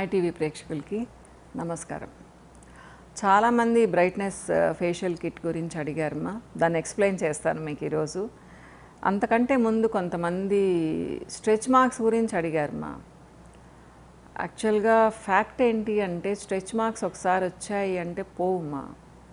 hi TV ప్రేక్షకులకి నమస్కారం చాలామంది బ్రైట్నెస్ ఫేషియల్ కిట్ గురించి అడిగారమ్మా దాన్ని ఎక్స్ప్లెయిన్ చేస్తాను మీకు ఈరోజు అంతకంటే ముందు కొంతమంది స్ట్రెచ్ మార్క్స్ గురించి అడిగారమ్మా యాక్చువల్గా ఫ్యాక్ట్ ఏంటి అంటే స్ట్రెచ్ మార్క్స్ ఒకసారి వచ్చాయి అంటే పోవుమ్మా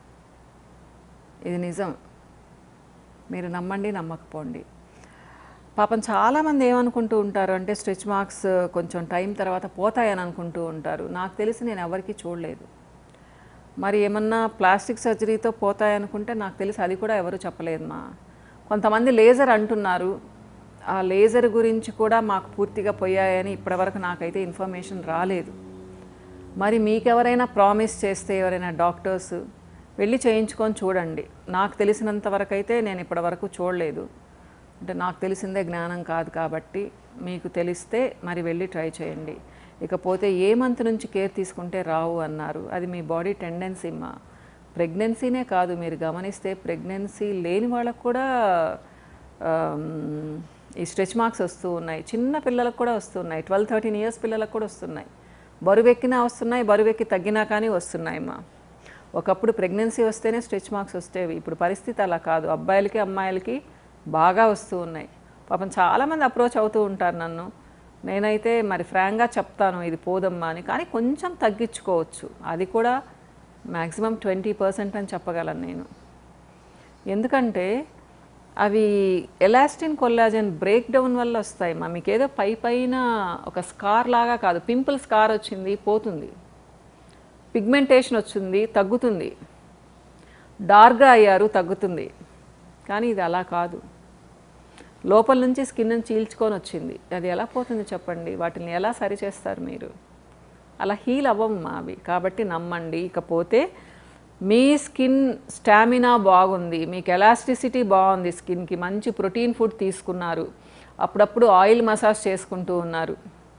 ఇది నిజం మీరు నమ్మండి నమ్మకపోండి పాపం చాలామంది ఏమనుకుంటూ ఉంటారు అంటే స్ట్రెచ్ మార్క్స్ కొంచెం టైం తర్వాత పోతాయని అనుకుంటూ ఉంటారు నాకు తెలిసి నేను ఎవరికీ చూడలేదు మరి ఏమన్నా ప్లాస్టిక్ సర్జరీతో పోతాయనుకుంటే నాకు తెలిసి అది కూడా ఎవరు చెప్పలేదు మా కొంతమంది లేజర్ అంటున్నారు ఆ లేజర్ గురించి కూడా మాకు పూర్తిగా పోయాయని ఇప్పటివరకు నాకైతే ఇన్ఫర్మేషన్ రాలేదు మరి మీకెవరైనా ప్రామిస్ చేస్తే ఎవరైనా డాక్టర్స్ వెళ్ళి చేయించుకొని చూడండి నాకు తెలిసినంత వరకు అయితే నేను ఇప్పటివరకు చూడలేదు అంటే నాకు తెలిసిందే జ్ఞానం కాదు కాబట్టి మీకు తెలిస్తే మరి వెళ్ళి ట్రై చేయండి ఇకపోతే ఏ మంత్ నుంచి కేర్ తీసుకుంటే రావు అన్నారు అది మీ బాడీ టెండెన్సీ మా ప్రెగ్నెన్సీనే కాదు మీరు గమనిస్తే ప్రెగ్నెన్సీ లేని వాళ్ళకు కూడా ఆమ్, ఈ స్ట్రెచ్ మార్క్స్ వస్తూ ఉన్నాయి చిన్న పిల్లలకు కూడా వస్తున్నాయి ట్వెల్వ్ థర్టీన్ ఇయర్స్ పిల్లలకు కూడా వస్తున్నాయి బరువెక్కినా వస్తున్నాయి బరువెక్కి తగ్గినా కానీ వస్తున్నాయి మా ఒకప్పుడు ప్రెగ్నెన్సీ వస్తేనే స్ట్రెచ్ మార్క్స్ వస్తేవి ఇప్పుడు పరిస్థితి అలా కాదు అబ్బాయిలకి అమ్మాయిలకి బాగా వస్తూ ఉన్నాయి పాపం చాలామంది అప్రోచ్ అవుతూ ఉంటారు నన్ను నేనైతే మరి ఫ్రాంక్గా చెప్తాను ఇది పోదమ్మా అని కానీ కొంచెం తగ్గించుకోవచ్చు అది కూడా మ్యాక్సిమం ట్వంటీ పర్సెంట్ అని చెప్పగలను నేను ఎందుకంటే అవి ఎలాస్టిన్ కొల్లాజన్ బ్రేక్ డౌన్ వల్ల వస్తాయి మా మీకు ఏదో పై పైన ఒక స్కార్ లాగా కాదు పింపుల్ స్కార్ వచ్చింది పోతుంది పిగ్మెంటేషన్ వచ్చింది తగ్గుతుంది డార్క్గా అయ్యారు తగ్గుతుంది కానీ ఇది అలా కాదు లోపల నుంచి స్కిన్ చీల్చుకొని వచ్చింది అది ఎలా పోతుంది చెప్పండి వాటిని ఎలా సరిచేస్తారు మీరు అలా హీల్ అవ్వమ్మా అవి కాబట్టి నమ్మండి ఇకపోతే మీ స్కిన్ స్టామినా బాగుంది మీకు ఎలాస్టిసిటీ బాగుంది స్కిన్కి మంచి ప్రోటీన్ ఫుడ్ తీసుకున్నారు అప్పుడప్పుడు ఆయిల్ మసాజ్ చేసుకుంటూ ఉన్నారు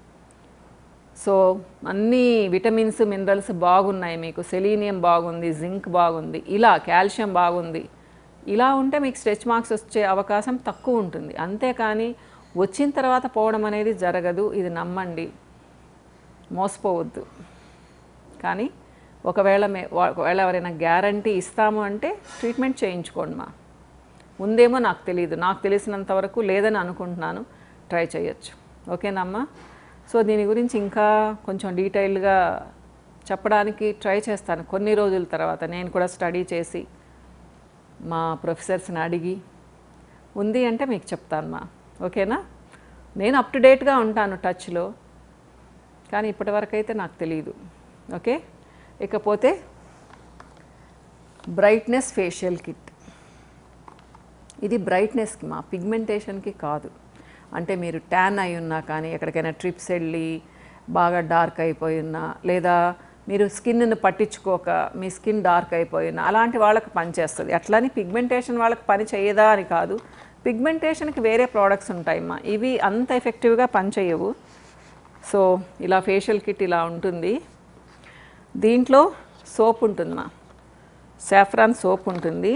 సో అన్ని విటమిన్స్ మినరల్స్ బాగున్నాయి మీకు సెలీనియం బాగుంది జింక్ బాగుంది ఇలా కాల్షియం బాగుంది ఇలా ఉంటే మీకు స్ట్రెచ్ మార్క్స్ వచ్చే అవకాశం తక్కువ ఉంటుంది అంతేకాని వచ్చిన తర్వాత పోవడం అనేది జరగదు ఇది నమ్మండి మోసపోవద్దు కానీ ఒకవేళ మే ఒకవేళ ఎవరైనా గ్యారంటీ ఇస్తాము అంటే ట్రీట్మెంట్ చేయించుకోండి మా ఉందేమో నాకు తెలియదు నాకు తెలిసినంత వరకు లేదని అనుకుంటున్నాను ట్రై చేయొచ్చు ఓకేనమ్మా సో దీని గురించి ఇంకా కొంచెం డీటెయిల్గా చెప్పడానికి ట్రై చేస్తాను కొన్ని రోజుల తర్వాత నేను కూడా స్టడీ చేసి మా ప్రొఫెసర్స్ని అడిగి ఉంది అంటే మీకు చెప్తాను మా ఓకేనా నేను అప్ టు డేట్గా ఉంటాను టచ్లో కానీ ఇప్పటివరకు అయితే నాకు తెలియదు ఓకే ఇకపోతే బ్రైట్నెస్ ఫేషియల్ కిట్ ఇది బ్రైట్నెస్కి మా పిగ్మెంటేషన్కి కాదు అంటే మీరు ట్యాన్ అయి ఉన్నా కానీ ఎక్కడికైనా ట్రిప్స్ వెళ్ళి బాగా డార్క్ అయిపోయి ఉన్నా లేదా మీరు స్కిన్ను పట్టించుకోక మీ స్కిన్ డార్క్ అయిపోయినా అలాంటి వాళ్ళకి పనిచేస్తుంది అట్లని పిగ్మెంటేషన్ వాళ్ళకి పని చేయదా అని కాదు పిగ్మెంటేషన్కి వేరే ప్రోడక్ట్స్ ఉంటాయమ్మా ఇవి అంత ఎఫెక్టివ్గా పనిచేయవు సో ఇలా ఫేషియల్ కిట్ ఇలా ఉంటుంది దీంట్లో సోప్ ఉంటుందమ్మా సాఫ్రాన్ సోప్ ఉంటుంది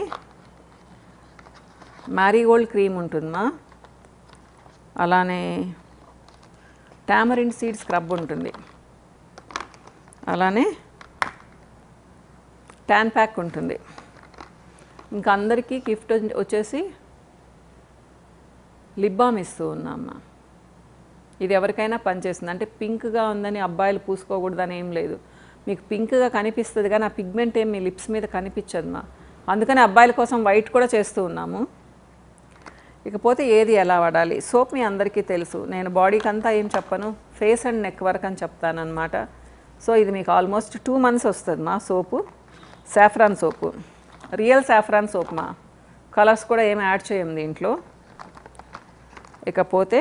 మ్యారీగోల్డ్ క్రీమ్ ఉంటుందమ్మా అలానే టామరిన్ సీడ్ స్క్రబ్ ఉంటుంది అలానే ట్యాన్ ప్యాక్ ఉంటుంది ఇంకా అందరికీ గిఫ్ట్ వచ్చేసి లిప్ బామ్ ఇస్తూ ఉన్నామ్మా ఇది ఎవరికైనా పనిచేస్తుంది అంటే పింక్గా ఉందని అబ్బాయిలు పూసుకోకూడదని ఏం లేదు మీకు పింక్గా కనిపిస్తుంది కానీ ఆ పిగ్మెంట్ ఏం మీ లిప్స్ మీద కనిపించదు మా అందుకని అబ్బాయిల కోసం వైట్ కూడా చేస్తూ ఉన్నాము ఇకపోతే ఏది ఎలా వాడాలి సోప్ మీ అందరికీ తెలుసు నేను బాడీకి అంతా ఏం చెప్పను ఫేస్ అండ్ నెక్ వరకు అని చెప్తానమాట సో ఇది మీకు ఆల్మోస్ట్ టూ మంత్స్ వస్తుంది మా soap saffron soap real saffron soap మా కలర్స్ కూడా ఏమి యాడ్ చేయం దీంట్లో ఇకపోతే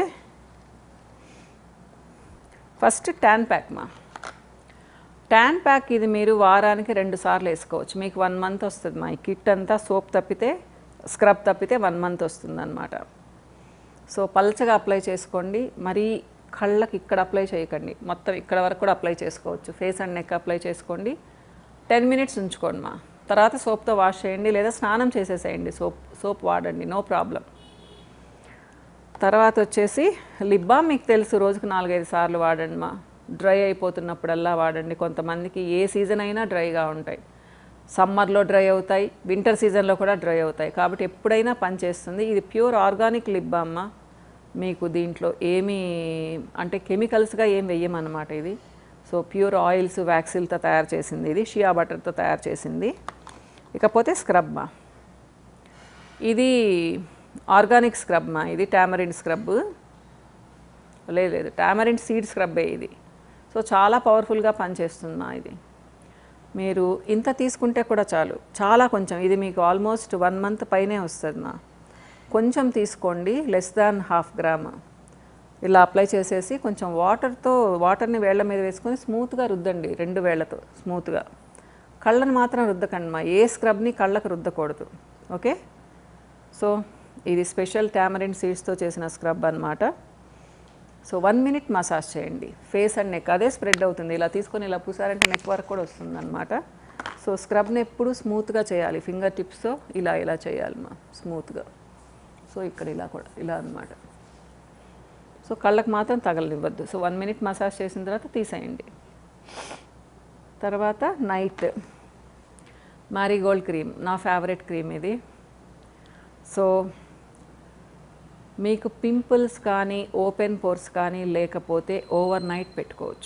ఫస్ట్ ట్యాన్ ప్యాక్ మా ట్యాన్ ప్యాక్ ఇది మీరు వారానికి రెండు సార్లు వేసుకోవచ్చు మీకు వన్ మంత్ వస్తుంది మా ఈ కిట్ అంతా సోప్ తప్పితే స్క్రబ్ తప్పితే వన్ మంత్ వస్తుంది అనమాట సో పల్చగా అప్లై చేసుకోండి మరీ కళ్ళకి ఇక్కడ అప్లై చేయకండి మొత్తం ఇక్కడ వరకు కూడా అప్లై చేసుకోవచ్చు ఫేస్ అండ్ నెక్ అప్లై చేసుకోండి టెన్ మినిట్స్ ఉంచుకోండి మా తర్వాత సోప్తో వాష్ చేయండి లేదా స్నానం చేసేసేయండి సోప్ సోప్ వాడండి నో ప్రాబ్లం తర్వాత వచ్చేసి లిప్ బామ్ మీకు తెలుసు రోజుకు నాలుగైదు సార్లు వాడండి మా డ్రై అయిపోతున్నప్పుడల్లా వాడండి కొంతమందికి ఏ సీజన్ అయినా డ్రైగా ఉంటాయి సమ్మర్లో డ్రై అవుతాయి వింటర్ సీజన్లో కూడా డ్రై అవుతాయి కాబట్టి ఎప్పుడైనా పనిచేస్తుంది ఇది ప్యూర్ ఆర్గానిక్ లిప్ బామ్ మీకు దీంట్లో ఏమీ అంటే కెమికల్స్గా ఏం వెయ్యమన్నమాట ఇది సో ప్యూర్ ఆయిల్స్ వ్యాక్సిల్తో తయారు చేసింది ఇది షియా బటర్తో తయారు చేసింది ఇకపోతే స్క్రబ్ మా ఇది ఆర్గానిక్ స్క్రబ్ మా ఇది టామరిన్ స్క్రబ్ లేదు లేదు టామరిన్ సీడ్ స్క్రబ్బే ఇది సో చాలా పవర్ఫుల్గా పనిచేస్తుంది మా ఇది మీరు ఇంత తీసుకుంటే కూడా చాలు చాలా కొంచెం ఇది మీకు ఆల్మోస్ట్ వన్ మంత్ పైనే వస్తుంది మా కొంచెం తీసుకోండి లెస్ దాన్ హాఫ్ గ్రామ్ ఇలా అప్లై చేసేసి కొంచెం వాటర్తో వాటర్ని వేళ్ళ మీద వేసుకొని స్మూత్గా రుద్దండి రెండు వేళ్లతో స్మూత్గా కళ్ళని మాత్రం రుద్దకండి మా ఏ స్క్రబ్ని కళ్ళకు రుద్దకూడదు ఓకే సో ఇది స్పెషల్ టామరిన్ సీడ్స్తో చేసిన స్క్రబ్ అన్నమాట సో వన్ మినిట్ మసాజ్ చేయండి ఫేస్ అండ్ నెక్ అదే స్ప్రెడ్ అవుతుంది ఇలా తీసుకొని ఇలా పూసారంటే నెక్ వరకు కూడా వస్తుంది అనమాట సో స్క్రబ్ని ఎప్పుడు స్మూత్గా చేయాలి ఫింగర్ టిప్స్తో ఇలా ఇలా చేయాలి మా స్మూత్గా సో ఇక్కడ ఇలా కూడా ఇలా అన్నమాట సో కళ్ళకు మాత్రం తగలనివ్వద్దు సో వన్ మినిట్ మసాజ్ చేసిన తర్వాత తీసేయండి తర్వాత నైట్ మ్యారీగోల్డ్ క్రీమ్ నా ఫేవరెట్ క్రీమ్ ఇది సో మీకు పింపుల్స్ కానీ ఓపెన్ పోర్స్ కానీ లేకపోతే ఓవర్ నైట్ పెట్టుకోవచ్చు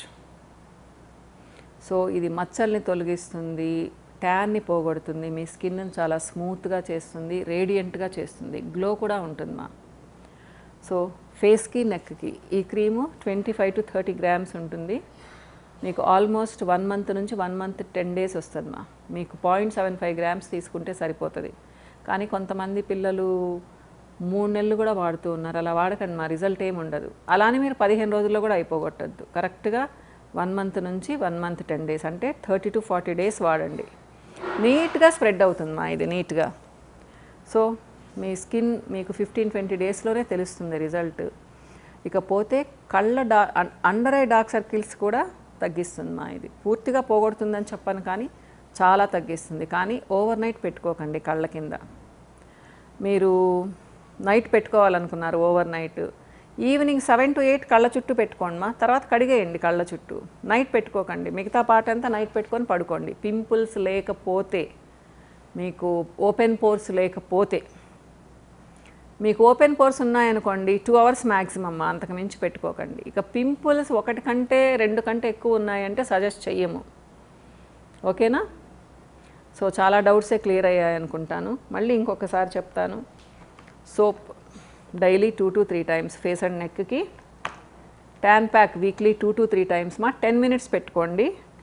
సో ఇది మచ్చల్ని తొలగిస్తుంది ట్యాన్ని పోగొడుతుంది మీ స్కిన్ చాలా స్మూత్గా చేస్తుంది రేడియంట్గా చేస్తుంది గ్లో కూడా ఉంటుంది మా సో ఫేస్కి నెక్కి ఈ cream twenty five to thirty grams ఉంటుంది మీకు ఆల్మోస్ట్ వన్ మంత్ నుంచి వన్ మంత్ టెన్ డేస్ వస్తుంది మా మీకు పాయింట్ సెవెన్ ఫైవ్ గ్రామ్స్ తీసుకుంటే సరిపోతుంది కానీ కొంతమంది పిల్లలు మూడు నెలలు కూడా వాడుతూ ఉన్నారు అలా వాడకండి మా రిజల్ట్ ఏమి ఉండదు అలానే మీరు పదిహేను రోజుల్లో కూడా అయిపోగొట్టద్దు కరెక్ట్గా వన్ మంత్ నుంచి వన్ మంత్ టెన్ డేస్ అంటే థర్టీ టు ఫార్టీ డేస్ వాడండి నీట్గా స్ప్రెడ్ అవుతుంది మా ఇది నీట్గా సో మీ స్కిన్ మీకు ఫిఫ్టీన్ ట్వంటీ డేస్లోనే తెలుస్తుంది రిజల్ట్ ఇకపోతే కళ్ళ డా అండర్ ఐ డార్క్ సర్కిల్స్ కూడా తగ్గిస్తుంది మా ఇది పూర్తిగా పోగొడుతుందని చెప్పను కానీ చాలా తగ్గిస్తుంది కానీ ఓవర్ నైట్ పెట్టుకోకండి కళ్ళ కింద మీరు నైట్ పెట్టుకోవాలనుకున్నారు overnight evening seven to eight కళ్ళ చుట్టూ పెట్టుకోండి మా తర్వాత కడిగేయండి కళ్ళ చుట్టూ నైట్ పెట్టుకోకండి మిగతా పార్ట్ అంతా నైట్ పెట్టుకొని పడుకోండి పింపుల్స్ లేకపోతే మీకు ఓపెన్ పోర్స్ లేకపోతే మీకు ఓపెన్ పోర్స్ ఉన్నాయనుకోండి టూ అవర్స్ మ్యాక్సిమమ్ అంతకు మించి పెట్టుకోకండి ఇక పింపుల్స్ ఒకటి కంటే రెండు కంటే ఎక్కువ ఉన్నాయంటే సజెస్ట్ చెయ్యము ఓకేనా సో చాలా డౌట్సే క్లియర్ అయ్యాయి అనుకుంటాను మళ్ళీ ఇంకొకసారి చెప్తాను soap daily two to three times face and నెక్కి tan pack weekly two to three times మా టెన్ మినిట్స్ పెట్టుకోండి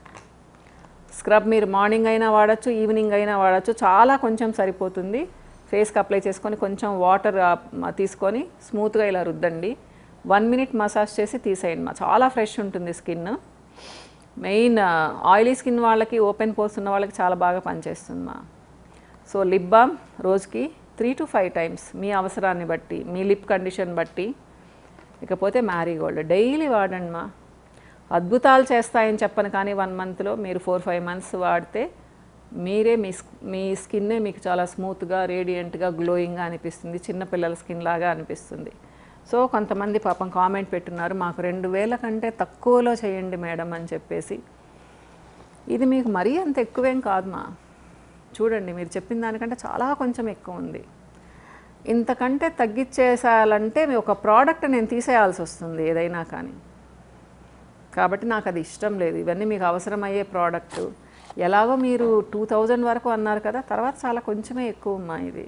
స్క్రబ్ మీరు మార్నింగ్ అయినా వాడచ్చు ఈవినింగ్ అయినా వాడచ్చు చాలా కొంచెం సరిపోతుంది ఫేస్కి అప్లై చేసుకొని కొంచెం వాటర్ తీసుకొని స్మూత్గా ఇలా రుద్దండి వన్ మినిట్ మసాజ్ చేసి తీసేయండి మా చాలా ఫ్రెష్ ఉంటుంది స్కిన్ మెయిన్ ఆయిలీ స్కిన్ వాళ్ళకి ఓపెన్ పోర్స్ ఉన్న వాళ్ళకి చాలా బాగా పనిచేస్తుంది మా సో లిప్ బామ్ రోజుకి త్రీ టు ఫైవ్ టైమ్స్ మీ అవసరాన్ని బట్టి మీ లిప్ కండిషన్ బట్టి ఇకపోతే మ్యారీగోల్డ్ డైలీ వాడండి మా అద్భుతాలు చేస్తాయని చెప్పను కానీ వన్ మంత్లో మీరు ఫోర్ ఫైవ్ మంత్స్ వాడితే మీరే మీ స్- మీ స్కిన్నే మీకు చాలా స్మూత్గా రేడియంట్గా గ్లోయింగ్గా అనిపిస్తుంది చిన్నపిల్లల స్కిన్ లాగా అనిపిస్తుంది సో కొంతమంది పాపం కామెంట్ పెట్టున్నారు మాకు రెండు వేల కంటే తక్కువలో చేయండి మేడం అని చెప్పేసి ఇది మీకు మరీ అంత ఎక్కువేం కాదు మా చూడండి మీరు చెప్పిన దానికంటే చాలా కొంచెం ఎక్కువ ఉంది ఇంతకంటే తగ్గించేసేయాలంటే మీ ఒక ప్రోడక్ట్ నేను తీసేయాల్సి వస్తుంది ఏదైనా కానీ కాబట్టి నాకు అది ఇష్టం లేదు ఇవన్నీ మీకు అవసరమయ్యే ప్రోడక్ట్ ఎలాగో మీరు టూ థౌజండ్ వరకు అన్నారు కదా తర్వాత చాలా కొంచెమే ఎక్కువ అమ్మా ఇది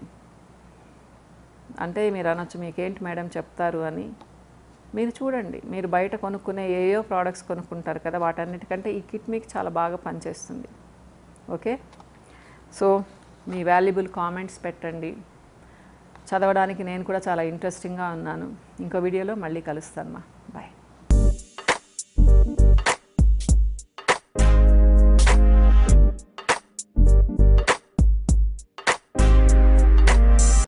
అంటే మీరు అనొచ్చు మీకేంటి మేడం చెప్తారు అని మీరు చూడండి మీరు బయట కొనుక్కునే ఏయో ప్రోడక్ట్స్ కొనుక్కుంటారు కదా వాటన్నిటికంటే ఈ కిట్ మీకు చాలా బాగా పనిచేస్తుంది ఓకే సో మీ వాల్యుబుల్ కామెంట్స్ పెట్టండి చదవడానికి నేను కూడా చాలా ఇంట్రెస్టింగ్గా ఉన్నాను ఇంకో వీడియోలో మళ్ళీ కలుస్తాను మా